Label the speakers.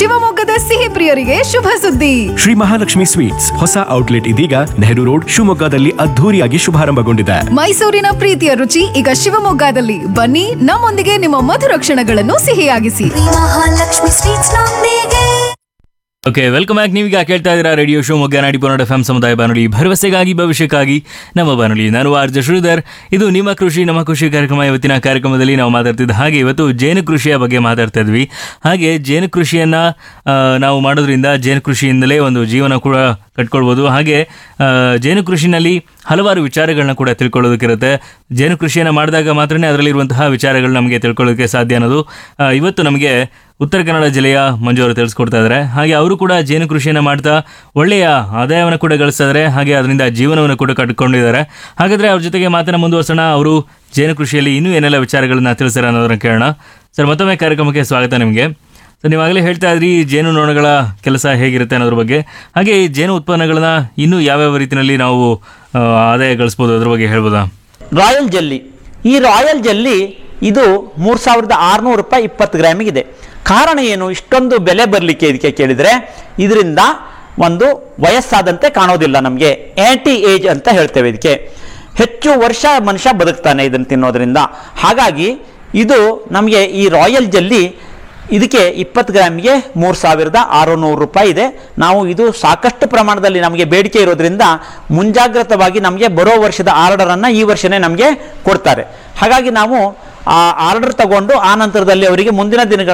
Speaker 1: ಶಿವಮೊಗ್ಗದ ಸಿಹಿ ಪ್ರಿಯರಿಗೆ ಶುಭ ಸುದ್ದಿ
Speaker 2: ಶ್ರೀ ಮಹಾಲಕ್ಷ್ಮಿ ಸ್ವೀಟ್ಸ್ ಹೊಸ ಔಟ್ಲೆಟ್ ಇದೀಗ ನೆಹರು ರೋಡ್ ಶಿವಮೊಗ್ಗದಲ್ಲಿ ಅದ್ಧೂರಿಯಾಗಿ ಶುಭಾರಂಭಗೊಂಡಿದೆ
Speaker 1: ಮೈಸೂರಿನ ಪ್ರೀತಿಯ ರುಚಿ ಈಗ ಶಿವಮೊಗ್ಗದಲ್ಲಿ ಬನ್ನಿ ನಮ್ಮೊಂದಿಗೆ ನಿಮ್ಮ ಮಧುರ ಕ್ಷಣಗಳನ್ನು ಸಿಹಿಯಾಗಿಸಿ
Speaker 3: ಮಹಾಲಕ್ಷ್ಮಿ ಸ್ವೀಟ್ಸ್ ನೊಂದಿಗೆ
Speaker 4: ಓಕೆ ವೆಲ್ಕಮ್ ಬ್ಯಾಕ್ ನೀವೀಗ ಕೇಳ್ತಾ ಇದ್ದೀರಾ ರೇಡಿಯೋ ಶೋ ಮೊಗ್ಗ ನಾಡಿ ಪೊನ್ನಡ ಎಫ್ ಸಮುದಾಯ ಬಾನುಲಿ ಭರವಸೆಗಾಗಿ ಭವಿಷ್ಯಕ್ಕಾಗಿ ನಮ್ಮ ಬಾನುಲಿ ನಾನು ಆರ್ ಜೆ ಶ್ರೀಧರ್ ಇದು ನಿಮ್ಮ ಕೃಷಿ ನಮ್ಮ ಕೃಷಿ ಕಾರ್ಯಕ್ರಮ ಇವತ್ತಿನ ಕಾರ್ಯಕ್ರಮದಲ್ಲಿ ನಾವು ಮಾತಾಡ್ತಿದ್ದ ಹಾಗೆ ಇವತ್ತು ಜೇನು ಕೃಷಿಯ ಬಗ್ಗೆ ಮಾತಾಡ್ತಾ ಇದ್ವಿ ಹಾಗೆ ಜೇನು ಕೃಷಿಯನ್ನ ಆ, ನಾವು ಮಾಡೋದ್ರಿಂದ ಜೇನು ಕೃಷಿಯಿಂದಲೇ ಒಂದು ಜೀವನ ಕೂಡ ಕಟ್ಕೊಳ್ಬೋದು ಹಾಗೆ ಆ, ಜೇನು ಕೃಷಿನಲ್ಲಿ ಹಲವಾರು ವಿಚಾರಗಳನ್ನ ಕೂಡ ತಿಳ್ಕೊಳ್ಳೋದಕ್ಕಿರುತ್ತೆ ಜೇನು ಕೃಷಿಯನ್ನು ಮಾಡಿದಾಗ ಮಾತ್ರನೇ ಅದರಲ್ಲಿರುವಂತಹ ವಿಚಾರಗಳು ನಮಗೆ ತಿಳ್ಕೊಳ್ಳೋದಕ್ಕೆ ಸಾಧ್ಯ ಅನ್ನೋದು ಆ, ಇವತ್ತು ನಮಗೆ ಉತ್ತರ ಕನ್ನಡ ಜಿಲ್ಲೆಯ ಮಂಜು ಅವರು ತಿಳಿಸ್ಕೊಡ್ತಾ ಇದ್ದಾರೆ ಹಾಗೆ ಅವರು ಕೂಡ ಜೇನು ಕೃಷಿಯನ್ನು ಮಾಡ್ತಾ ಒಳ್ಳೆಯ ಆದಾಯವನ್ನು ಕೂಡ ಗಳಿಸ್ತಾ ಇದ್ದಾರೆ ಹಾಗೆ ಅದರಿಂದ ಜೀವನವನ್ನು ಕೂಡ ಕಟ್ಟಿಕೊಂಡಿದ್ದಾರೆ ಹಾಗಾದ್ರೆ ಅವ್ರ ಜೊತೆಗೆ ಮಾತನ್ನ ಮುಂದುವರ್ಸೋಣ ಅವರು ಜೇನು ಕೃಷಿಯಲ್ಲಿ ಇನ್ನೂ ಏನೆಲ್ಲ ವಿಚಾರಗಳನ್ನ ತಿಳಿಸ್ತಾರೆ ಅನ್ನೋದನ್ನ ಕೇಳೋಣ ಸರ್ ಮತ್ತೊಮ್ಮೆ ಕಾರ್ಯಕ್ರಮಕ್ಕೆ ಸ್ವಾಗತ ನಿಮಗೆ ಸೊ ನೀವಾಗಲೇ ಹೇಳ್ತಾ ಇದ್ರಿ ಜೇನು ನೊಣಗಳ ಕೆಲಸ ಹೇಗಿರುತ್ತೆ ಅನ್ನೋದ್ರ ಬಗ್ಗೆ ಹಾಗೆ ಈ ಜೇನು ಉತ್ಪನ್ನಗಳನ್ನ ಇನ್ನೂ ಯಾವ್ಯಾವ ರೀತಿಯಲ್ಲಿ ನಾವು ಆ, ಆದಾಯ ಗಳಿಸ್ಬೋದು ಅದ್ರ ಬಗ್ಗೆ ಹೇಳ್ಬೋದಾ
Speaker 5: ರಾಯಲ್ ಜೆಲ್ಲಿ ಈ ರಾಯಲ್ ಜೆಲ್ಲಿ ಇದು ಮೂರು ಸಾವಿರದ ಆರುನೂರು ರೂಪಾಯಿ ಇಪ್ಪತ್ತು ಗ್ರಾಮಿಗಿದೆ ಕಾರಣ ಏನು ಇಷ್ಟೊಂದು ಬೆಲೆ ಬರಲಿಕ್ಕೆ ಇದಕ್ಕೆ ಕೇಳಿದರೆ ಇದರಿಂದ ಒಂದು ವಯಸ್ಸಾದಂತೆ ಕಾಣೋದಿಲ್ಲ ನಮಗೆ ಆ್ಯಂಟಿ ಏಜ್ ಅಂತ ಹೇಳ್ತೇವೆ ಇದಕ್ಕೆ ಹೆಚ್ಚು ವರ್ಷ ಮನುಷ್ಯ ಬದುಕ್ತಾನೆ ಇದನ್ನು ತಿನ್ನೋದ್ರಿಂದ ಹಾಗಾಗಿ ಇದು ನಮಗೆ ಈ ರಾಯಲ್ ಜೆಲ್ಲಿ ಇದಕ್ಕೆ ಇಪ್ಪತ್ತು ಗ್ರಾಮಿಗೆ ಮೂರು ಸಾವಿರದ ಆರುನೂರು ರೂಪಾಯಿ ಇದೆ ನಾವು ಇದು ಸಾಕಷ್ಟು ಪ್ರಮಾಣದಲ್ಲಿ ನಮಗೆ ಬೇಡಿಕೆ ಇರೋದ್ರಿಂದ ಮುಂಜಾಗ್ರತವಾಗಿ ನಮಗೆ ಬರೋ ವರ್ಷದ ಆರ್ಡರನ್ನು ಈ ವರ್ಷನೇ ನಮಗೆ ಕೊಡ್ತಾರೆ ಹಾಗಾಗಿ ನಾವು ಆ ಆರ್ಡರ್ ತಗೊಂಡು ಆ ನಂತರದಲ್ಲಿ ಅವರಿಗೆ ಮುಂದಿನ ದಿನಗಳ